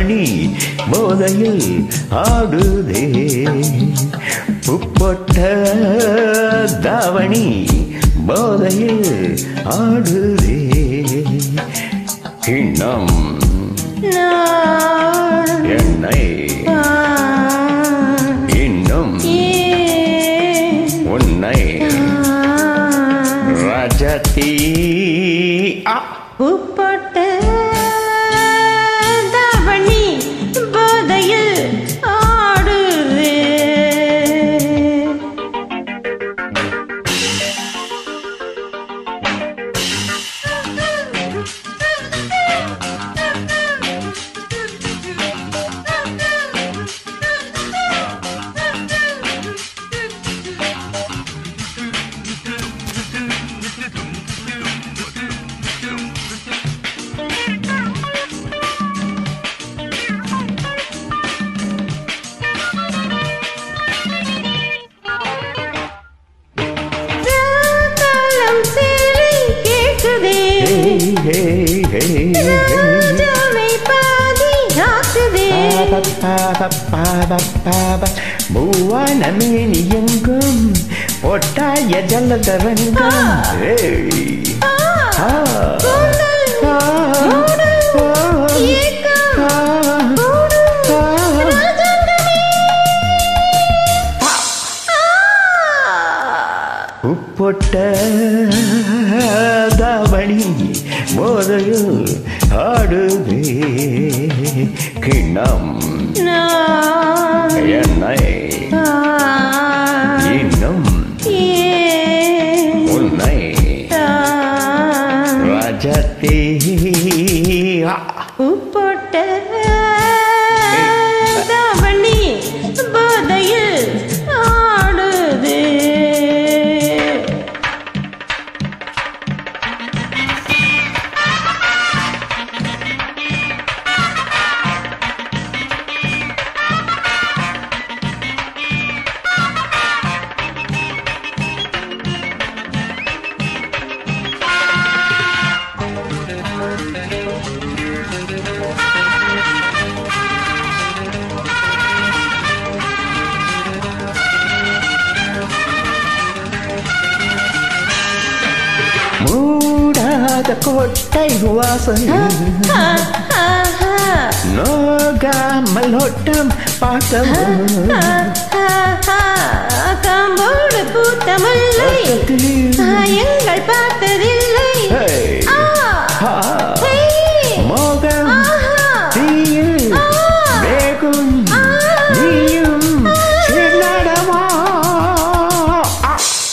தாவணி போதையில் ஆடுதே உப்பொட்ட தாவணி போதையில் ஆடுதே கிண்ணம் நான் என்னை இன்னும் ஏன் உன்னை ரஜதி ஆ உப்பட்ட தாவணி போதையில் ஆடுவே ராதாளம் சேலை கேட்குதே ராஜாவை பாதி ஆக்குதே மூவானமேனி எங்கும் பொட்டாய ஜலதரங்கம் ஏய். ஆ, ஆ. கூந்தல், ஆ. ஓடும், ஆ. ஏக்கம், ஆ. ஓடும், ஆ. ராஜாங்கமே. ஆ. உப்பொட்ட தாவணி மோதையில் ஆடுதே கிண்ணம் நான் என்னை தான் இன்னும் ஏன் உன்னை தான் ரஜதி ஆ. உப்போட்ட தாவணி போதையில் ஆடுதே மூடாத கோட்டை வாசல் ஆ, ஆ, ஆ. நோகாமல் ஓட்டம் பார்த்தவன் ஆ, ஆ, ஆ. காம்போடு பூத்த முல்லை எங்கள் பார்த்ததில்லை Hey. ஆ, ஆ. ஹேய். மோகம் ஆஹா. தீயில் ஆ. வேகும் ஆ. நீயும் சின்னடமா ஆ.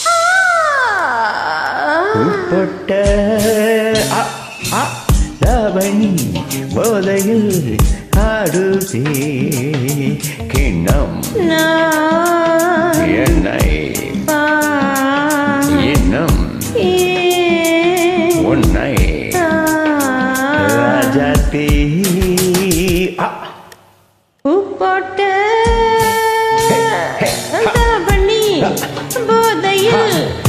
உட்பட்ட அ, அ, தாவணி போதையில் ஆடுதே கிண்ணம் நான் என்னை பான் இன்னும் ஏன் உன்னை தான் ராஜாத்தி ஆ உப்போட்ட தாவணி போதையில்